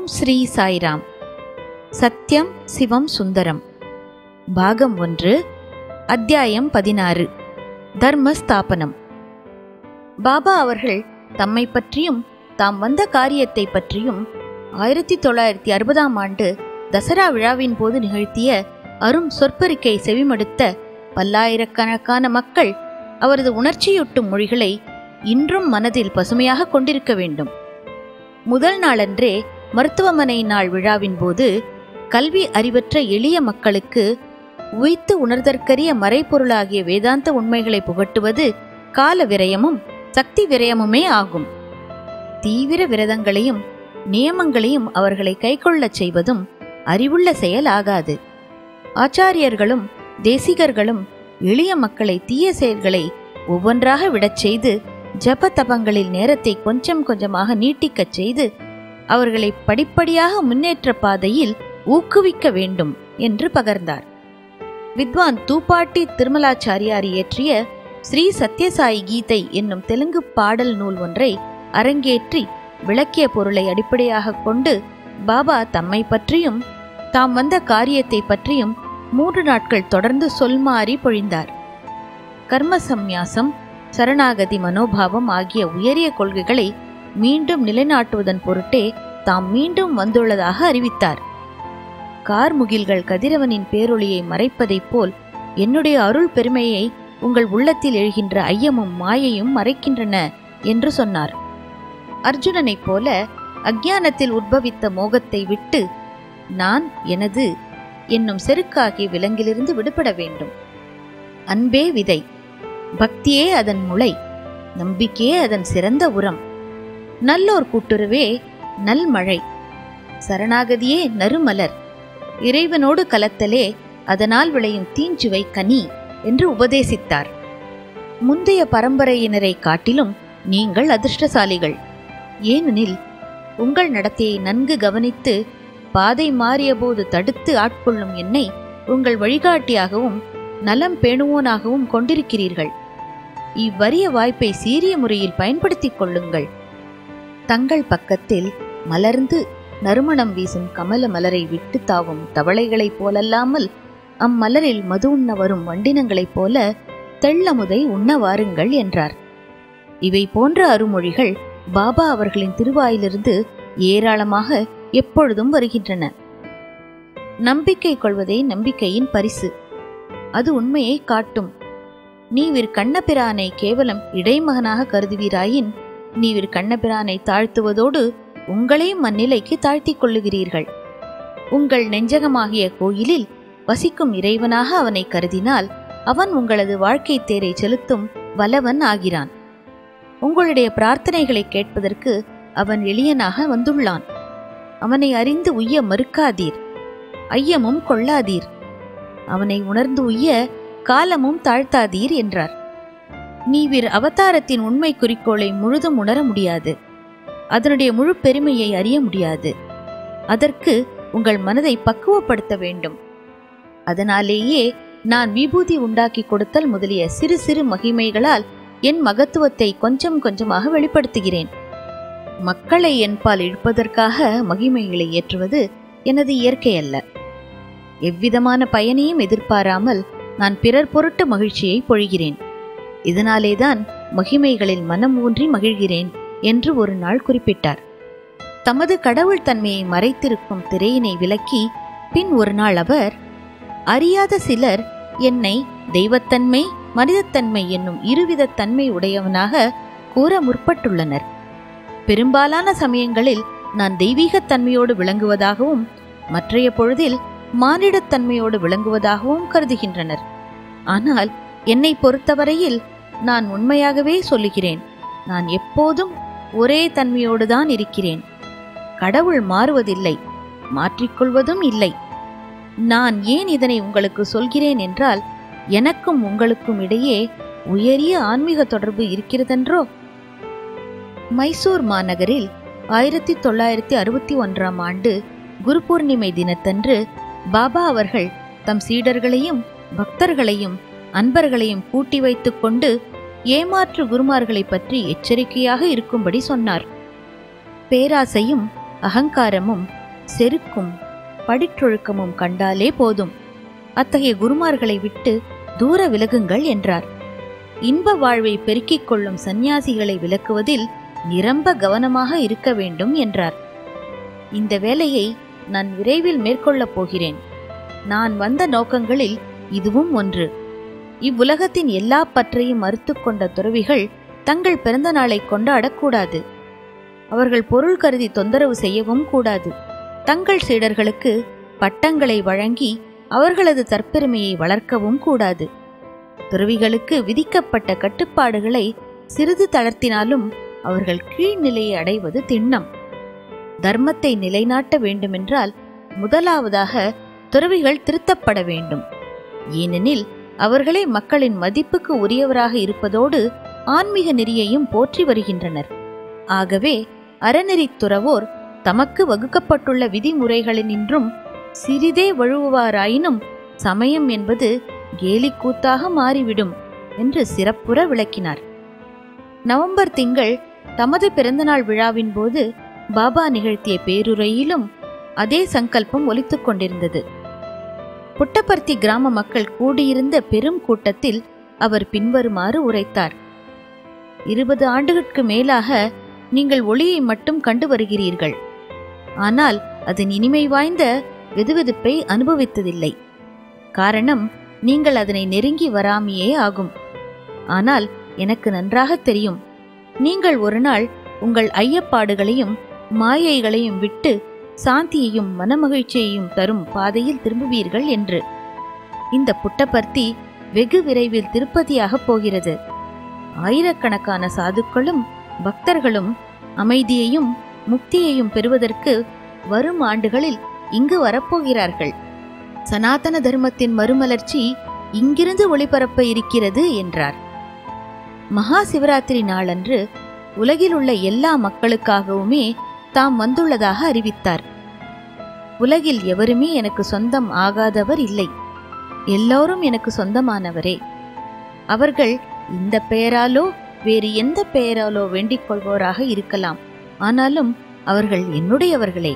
ஸ்ரீ சாய்ராம் சத்யம் சிவம் சுந்தரம் பாகம் ஒன்று அத்தியாயம் பதினாறு தர்மஸ்தாபனம் பாபா அவர்கள் தம்மை பற்றியும் தாம் வந்த காரியத்தை பற்றியும் ஆயிரத்தி தொள்ளாயிரத்தி அறுபதாம் ஆண்டு தசரா விழாவின் போது நிகழ்த்திய அரும் சொற்பொறிக்கை செவிமடுத்த பல்லாயிரக்கணக்கான மக்கள் அவரது உணர்ச்சியூட்டும் மொழிகளை இன்றும் மனதில் பசுமையாக கொண்டிருக்க வேண்டும் முதல் நாளன்றே மருத்துவமனை நாள் விழாவின் போது கல்வி அறிவற்ற எளிய மக்களுக்கு உய்த்து உணர்தற்கரிய மறைப்பொருளாகிய வேதாந்த உண்மைகளை புகட்டுவது கால விரயமும் சக்தி விரயமுமே ஆகும் தீவிர விரதங்களையும் நியமங்களையும் அவர்களை கைக்கொள்ளச் செய்வதும் அறிவுள்ள செயல் ஆகாது ஆச்சாரியர்களும் தேசிகர்களும் எளிய மக்களை தீய செயல்களை ஒவ்வொன்றாக விடச் செய்து ஜப தபங்களில் நேரத்தை கொஞ்சம் கொஞ்சமாக நீட்டிக்கச் செய்து அவர்களை படிப்படியாக முன்னேற்ற பாதையில் ஊக்குவிக்க வேண்டும் என்று பகர்ந்தார் வித்வான் தூப்பாட்டி திருமலாச்சாரியார் இயற்றிய ஸ்ரீ சத்யசாயி கீதை என்னும் தெலுங்கு பாடல் நூல் ஒன்றை அரங்கேற்றி விளக்கிய பொருளை அடிப்படையாக கொண்டு பாபா தம்மை பற்றியும் தாம் வந்த காரியத்தை பற்றியும் மூன்று நாட்கள் தொடர்ந்து சொல்மாறி பொழிந்தார் கர்ம சந்நியாசம் சரணாகதி மனோபாவம் ஆகிய உயரிய கொள்கைகளை மீண்டும் நிலைநாட்டுவதன் பொருட்டே தாம் மீண்டும் வந்துள்ளதாக அறிவித்தார் கார்முகில்கள் கதிரவனின் பேரொளியை மறைப்பதைப் போல் என்னுடைய அருள் பெருமையை உங்கள் உள்ளத்தில் எழுகின்ற ஐயமும் மாயையும் மறைக்கின்றன என்று சொன்னார் அர்ஜுனனைப் போல அஞ்ஞானத்தில் உத்பவித்த மோகத்தை விட்டு நான் எனது என்னும் செருக்காகிய விலங்கிலிருந்து விடுபட வேண்டும் அன்பே விதை பக்தியே அதன் முளை நம்பிக்கையே அதன் சிறந்த உரம் நல்லோர் கூட்டுறவே நல்மழை சரணாகதியே நறுமலர் இறைவனோடு கலத்தலே அதனால் விளையும் தீஞ்சுவை கனி என்று உபதேசித்தார் முந்தைய பரம்பரையினரை காட்டிலும் நீங்கள் அதிர்ஷ்டசாலிகள் ஏனெனில் உங்கள் நடத்தையை நன்கு கவனித்து பாதை மாறியபோது தடுத்து ஆட்கொள்ளும் என்னை உங்கள் வழிகாட்டியாகவும் நலம் பேணுவோனாகவும் கொண்டிருக்கிறீர்கள் இவ்வரிய வாய்ப்பை சீரிய முறையில் பயன்படுத்திக் கொள்ளுங்கள் தங்கள் பக்கத்தில் மலர்ந்து நறுமணம் வீசும் கமல மலரை விட்டு தாவும் தவளைகளைப் போலல்லாமல் அம்மலரில் மது உண்ண வரும் வண்டினங்களைப் போல தெள்ளமுதை உண்ண வாருங்கள் என்றார் இவை போன்ற அருமொழிகள் பாபா அவர்களின் திருவாயிலிருந்து ஏராளமாக எப்பொழுதும் வருகின்றன நம்பிக்கை கொள்வதே நம்பிக்கையின் பரிசு அது உண்மையை காட்டும் நீவிர் கண்ணபிரானை கேவலம் இடைமகனாக கருதுவீராயின் நீவிர் கண்ணபிரானை தாழ்த்துவதோடு உங்களையும் அந்நிலைக்கு தாழ்த்திக் கொள்ளுகிறீர்கள் உங்கள் நெஞ்சகமாகிய கோயிலில் வசிக்கும் இறைவனாக அவனை கருதினால் அவன் உங்களது வாழ்க்கை தேரை செலுத்தும் வல்லவன் ஆகிறான் உங்களுடைய பிரார்த்தனைகளை கேட்பதற்கு அவன் எளியனாக வந்துள்ளான் அவனை அறிந்து உய்ய மறுக்காதீர் ஐயமும் கொள்ளாதீர் அவனை உணர்ந்து உய்ய காலமும் தாழ்த்தாதீர் என்றார் நீவிர் அவதாரத்தின் உண்மை குறிக்கோளை முழுதும் உணர முடியாது அதனுடைய முழு பெருமையை அறிய முடியாது அதற்கு உங்கள் மனதை பக்குவப்படுத்த வேண்டும் அதனாலேயே நான் விபூதி உண்டாக்கி கொடுத்தல் முதலிய சிறு சிறு மகிமைகளால் என் மகத்துவத்தை கொஞ்சம் கொஞ்சமாக வெளிப்படுத்துகிறேன் மக்களை என்பால் இழுப்பதற்காக மகிமைகளை ஏற்றுவது எனது இயற்கை அல்ல எவ்விதமான பயனையும் எதிர்பாராமல் நான் பிறர் பொருட்டு மகிழ்ச்சியை பொழிகிறேன் இதனாலேதான் மகிமைகளில் மனம் ஊன்றி மகிழ்கிறேன் என்று ஒரு நாள் குறிப்பிட்டார் தமது கடவுள் தன்மையை மறைத்திருக்கும் திரையினை விலக்கி பின் ஒரு நாள் அவர் அறியாத சிலர் என்னை தெய்வத்தன்மை மனிதத்தன்மை என்னும் இருவித தன்மை உடையவனாக கூற முற்பட்டுள்ளனர் பெரும்பாலான சமயங்களில் நான் தெய்வீகத் தன்மையோடு விளங்குவதாகவும் மற்றைய பொழுதில் மானிடத்தன்மையோடு விளங்குவதாகவும் கருதுகின்றனர் ஆனால் என்னை பொறுத்தவரையில் நான் உண்மையாகவே சொல்லுகிறேன் நான் எப்போதும் ஒரே தன்மையோடு தான் இருக்கிறேன் கடவுள் மாறுவதில்லை மாற்றிக்கொள்வதும் இல்லை நான் ஏன் இதனை உங்களுக்கு சொல்கிறேன் என்றால் எனக்கும் உங்களுக்கும் இடையே உயரிய ஆன்மீக தொடர்பு இருக்கிறதென்றோ மைசூர் மாநகரில் ஆயிரத்தி தொள்ளாயிரத்தி அறுபத்தி ஒன்றாம் ஆண்டு குரு பூர்ணிமை தினத்தன்று பாபா அவர்கள் தம் சீடர்களையும் பக்தர்களையும் அன்பர்களையும் கூட்டி வைத்துக் கொண்டு ஏமாற்று குருமார்களை பற்றி எச்சரிக்கையாக இருக்கும்படி சொன்னார் பேராசையும் அகங்காரமும் செருக்கும் படிற்றொழுக்கமும் கண்டாலே போதும் அத்தகைய குருமார்களை விட்டு தூர விலகுங்கள் என்றார் இன்ப வாழ்வை பெருக்கிக் கொள்ளும் சந்நியாசிகளை விலக்குவதில் நிரம்ப கவனமாக இருக்க வேண்டும் என்றார் இந்த வேலையை நான் விரைவில் மேற்கொள்ளப் போகிறேன் நான் வந்த நோக்கங்களில் இதுவும் ஒன்று இவ்வுலகத்தின் எல்லா பற்றையும் மறுத்துக் கொண்ட துறவிகள் தங்கள் பிறந்த நாளை கொண்டாடக்கூடாது அவர்கள் பொருள் கருதி தொந்தரவு செய்யவும் கூடாது தங்கள் சீடர்களுக்கு பட்டங்களை வழங்கி அவர்களது தற்பெருமையை வளர்க்கவும் கூடாது துறவிகளுக்கு விதிக்கப்பட்ட கட்டுப்பாடுகளை சிறிது தளர்த்தினாலும் அவர்கள் கீழ்நிலையை அடைவது திண்ணம் தர்மத்தை நிலைநாட்ட வேண்டுமென்றால் முதலாவதாக துறவிகள் திருத்தப்பட வேண்டும் ஏனெனில் அவர்களே மக்களின் மதிப்புக்கு உரியவராக இருப்பதோடு ஆன்மீக நெறியையும் போற்றி வருகின்றனர் ஆகவே அறநெறித் துறவோர் தமக்கு வகுக்கப்பட்டுள்ள விதிமுறைகளினின்றும் சிறிதே வழுவுவாராயினும் சமயம் என்பது கேலிக்கூத்தாக மாறிவிடும் என்று சிறப்புற விளக்கினார் நவம்பர் திங்கள் தமது பிறந்தநாள் விழாவின் போது பாபா நிகழ்த்திய பேருரையிலும் அதே சங்கல்பம் ஒலித்துக் கொண்டிருந்தது புட்டபர்த்தி கிராம மக்கள் கூடியிருந்த பெரும் கூட்டத்தில் அவர் பின்வருமாறு உரைத்தார் இருபது ஆண்டுகளுக்கு மேலாக நீங்கள் ஒளியை மட்டும் கண்டு வருகிறீர்கள் ஆனால் அதன் இனிமை வாய்ந்த வெதுவெதுப்பை அனுபவித்ததில்லை காரணம் நீங்கள் அதனை நெருங்கி வராமையே ஆகும் ஆனால் எனக்கு நன்றாக தெரியும் நீங்கள் ஒரு நாள் உங்கள் ஐயப்பாடுகளையும் மாயைகளையும் விட்டு சாந்தியையும் மனமகிழ்ச்சியையும் தரும் பாதையில் திரும்புவீர்கள் என்று இந்த புட்டபர்த்தி வெகு விரைவில் திருப்பதியாக போகிறது ஆயிரக்கணக்கான சாதுக்களும் பக்தர்களும் அமைதியையும் முக்தியையும் பெறுவதற்கு வரும் ஆண்டுகளில் இங்கு வரப்போகிறார்கள் சனாதன தர்மத்தின் மறுமலர்ச்சி இங்கிருந்து ஒளிபரப்ப இருக்கிறது என்றார் மகா சிவராத்திரி நாளன்று உலகில் உள்ள எல்லா மக்களுக்காகவுமே தாம் வந்துள்ளதாக அறிவித்தார் உலகில் எவருமே எனக்கு சொந்தம் ஆகாதவர் இல்லை எல்லோரும் எனக்கு சொந்தமானவரே அவர்கள் இந்த பெயராலோ வேறு எந்த பெயராலோ வேண்டிக் கொள்வோராக இருக்கலாம் ஆனாலும் அவர்கள் என்னுடையவர்களே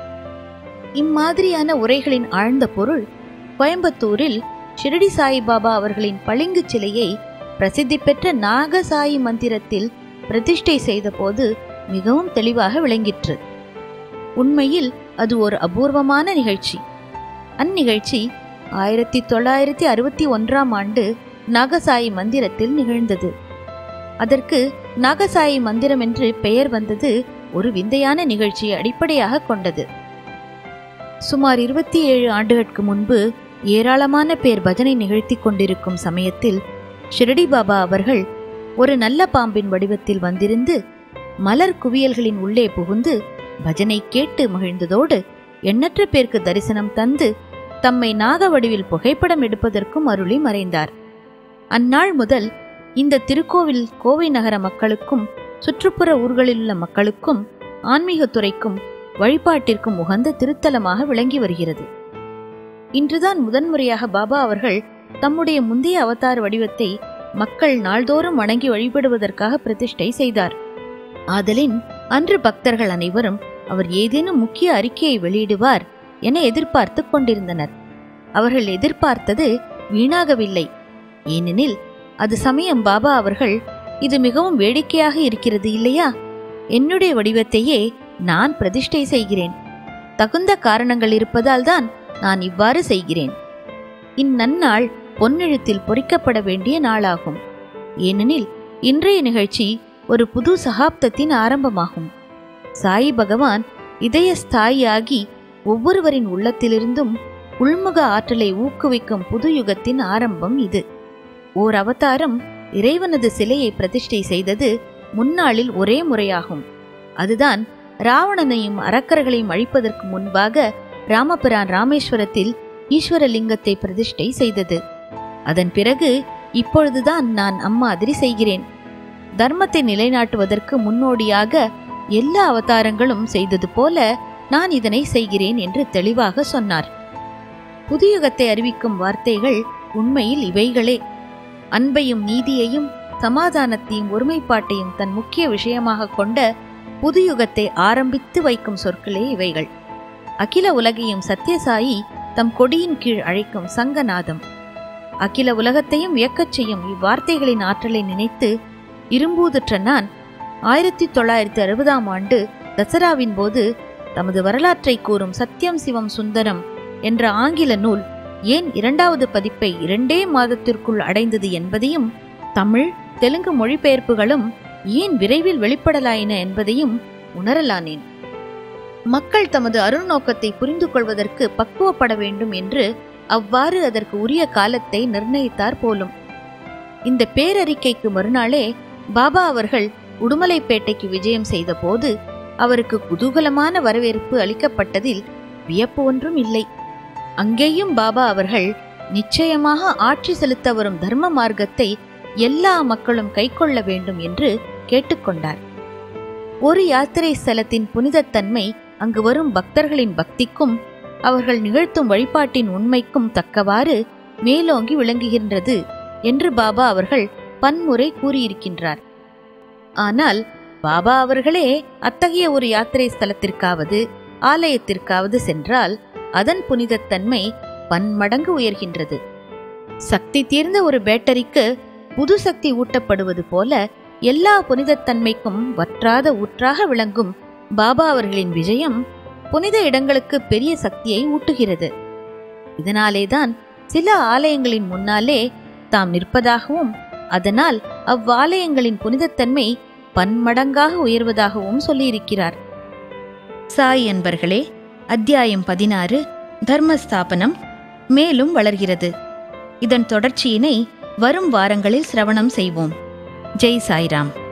இம்மாதிரியான உரைகளின் ஆழ்ந்த பொருள் கோயம்புத்தூரில் ஷிரடி சாயிபாபா அவர்களின் பளிங்கு சிலையை பிரசித்தி பெற்ற நாகசாயி மந்திரத்தில் பிரதிஷ்டை செய்தபோது மிகவும் தெளிவாக விளங்கிற்று உண்மையில் அது ஒரு அபூர்வமான நிகழ்ச்சி அந்நிகழ்ச்சி ஆயிரத்தி தொள்ளாயிரத்தி அறுபத்தி ஒன்றாம் ஆண்டு நாகசாயி மந்திரத்தில் நிகழ்ந்தது அதற்கு நாகசாயி மந்திரம் என்று பெயர் வந்தது ஒரு விந்தையான நிகழ்ச்சியை அடிப்படையாக கொண்டது சுமார் இருபத்தி ஏழு ஆண்டுகளுக்கு முன்பு ஏராளமான பேர் பஜனை நிகழ்த்தி கொண்டிருக்கும் சமயத்தில் ஷிரடி பாபா அவர்கள் ஒரு நல்ல பாம்பின் வடிவத்தில் வந்திருந்து மலர் குவியல்களின் உள்ளே புகுந்து பஜனை கேட்டு மகிழ்ந்ததோடு எண்ணற்ற பேருக்கு தரிசனம் தந்து தம்மை நாக வடிவில் புகைப்படம் எடுப்பதற்கும் அருளி மறைந்தார் அந்நாள் முதல் இந்த திருக்கோவில் கோவை நகர மக்களுக்கும் சுற்றுப்புற ஊர்களில் உள்ள மக்களுக்கும் ஆன்மீகத் துறைக்கும் வழிபாட்டிற்கும் உகந்த திருத்தலமாக விளங்கி வருகிறது இன்றுதான் முதன்முறையாக பாபா அவர்கள் தம்முடைய முந்தைய அவதார வடிவத்தை மக்கள் நாள்தோறும் வணங்கி வழிபடுவதற்காக பிரதிஷ்டை செய்தார் ஆதலின் அன்று பக்தர்கள் அனைவரும் அவர் ஏதேனும் முக்கிய அறிக்கையை வெளியிடுவார் என எதிர்பார்த்து கொண்டிருந்தனர் அவர்கள் எதிர்பார்த்தது வீணாகவில்லை ஏனெனில் அது சமயம் பாபா அவர்கள் இது மிகவும் வேடிக்கையாக இருக்கிறது இல்லையா என்னுடைய வடிவத்தையே நான் பிரதிஷ்டை செய்கிறேன் தகுந்த காரணங்கள் இருப்பதால் தான் நான் இவ்வாறு செய்கிறேன் இந்நன்னாள் பொன்னெழுத்தில் பொறிக்கப்பட வேண்டிய நாளாகும் ஏனெனில் இன்றைய நிகழ்ச்சி ஒரு புது சகாப்தத்தின் ஆரம்பமாகும் சாய் பகவான் இதயஸ்தாயியாகி ஒவ்வொருவரின் உள்ளத்திலிருந்தும் உள்முக ஆற்றலை ஊக்குவிக்கும் புது யுகத்தின் ஆரம்பம் இது ஓர் அவதாரம் இறைவனது சிலையை பிரதிஷ்டை செய்தது முன்னாளில் ஒரே முறையாகும் அதுதான் ராவணனையும் அரக்கர்களையும் அழிப்பதற்கு முன்பாக ராமபிரான் ராமேஸ்வரத்தில் ஈஸ்வரலிங்கத்தை பிரதிஷ்டை செய்தது அதன் பிறகு இப்பொழுதுதான் நான் அம்மாதிரி செய்கிறேன் தர்மத்தை நிலைநாட்டுவதற்கு முன்னோடியாக எல்லா அவதாரங்களும் செய்தது போல நான் இதனை செய்கிறேன் என்று தெளிவாக சொன்னார் புதுயுகத்தை அறிவிக்கும் வார்த்தைகள் உண்மையில் இவைகளே அன்பையும் நீதியையும் சமாதானத்தையும் ஒருமைப்பாட்டையும் தன் முக்கிய விஷயமாக கொண்ட புதுயுகத்தை ஆரம்பித்து வைக்கும் சொற்களே இவைகள் அகில உலகையும் சத்யசாயி தம் கொடியின் கீழ் அழைக்கும் சங்கநாதம் அகில உலகத்தையும் வியக்கச் செய்யும் இவ்வார்த்தைகளின் ஆற்றலை நினைத்து இரும்பூதுற்ற நான் ஆயிரத்தி தொள்ளாயிரத்தி அறுபதாம் ஆண்டு தசராவின் போது தமது வரலாற்றை கூறும் சத்யம் சிவம் சுந்தரம் என்ற ஆங்கில நூல் ஏன் இரண்டாவது பதிப்பை இரண்டே மாதத்திற்குள் அடைந்தது என்பதையும் தமிழ் தெலுங்கு மொழிபெயர்ப்புகளும் ஏன் விரைவில் வெளிப்படலாயின என்பதையும் உணரலானேன் மக்கள் தமது அருள் நோக்கத்தை புரிந்து கொள்வதற்கு பக்குவப்பட வேண்டும் என்று அவ்வாறு அதற்கு உரிய காலத்தை நிர்ணயித்தார் போலும் இந்த பேரறிக்கைக்கு மறுநாளே பாபா அவர்கள் உடுமலைப்பேட்டைக்கு விஜயம் செய்தபோது அவருக்கு குதூகலமான வரவேற்பு அளிக்கப்பட்டதில் வியப்பு ஒன்றும் இல்லை அங்கேயும் பாபா அவர்கள் நிச்சயமாக ஆட்சி செலுத்த வரும் தர்ம மார்க்கத்தை எல்லா மக்களும் கைக்கொள்ள வேண்டும் என்று கேட்டுக்கொண்டார் ஒரு யாத்திரை ஸ்தலத்தின் புனிதத்தன்மை அங்கு வரும் பக்தர்களின் பக்திக்கும் அவர்கள் நிகழ்த்தும் வழிபாட்டின் உண்மைக்கும் தக்கவாறு மேலோங்கி விளங்குகின்றது என்று பாபா அவர்கள் பன்முறை கூறியிருக்கின்றார் ஆனால் பாபா அவர்களே அத்தகைய ஒரு யாத்திரை ஸ்தலத்திற்காவது ஆலயத்திற்காவது சென்றால் அதன் புனிதத்தன்மை பன்மடங்கு உயர்கின்றது சக்தி தீர்ந்த ஒரு பேட்டரிக்கு புது சக்தி ஊட்டப்படுவது போல எல்லா புனிதத்தன்மைக்கும் வற்றாத ஊற்றாக விளங்கும் பாபா அவர்களின் விஜயம் புனித இடங்களுக்கு பெரிய சக்தியை ஊட்டுகிறது இதனாலேதான் சில ஆலயங்களின் முன்னாலே தாம் நிற்பதாகவும் அதனால் அவ்வாலயங்களின் புனிதத்தன்மை பன்மடங்காக உயர்வதாகவும் சொல்லியிருக்கிறார் சாய் அன்பர்களே அத்தியாயம் பதினாறு தர்மஸ்தாபனம் மேலும் வளர்கிறது இதன் தொடர்ச்சியினை வரும் வாரங்களில் சிரவணம் செய்வோம் ஜெய் சாய்ராம்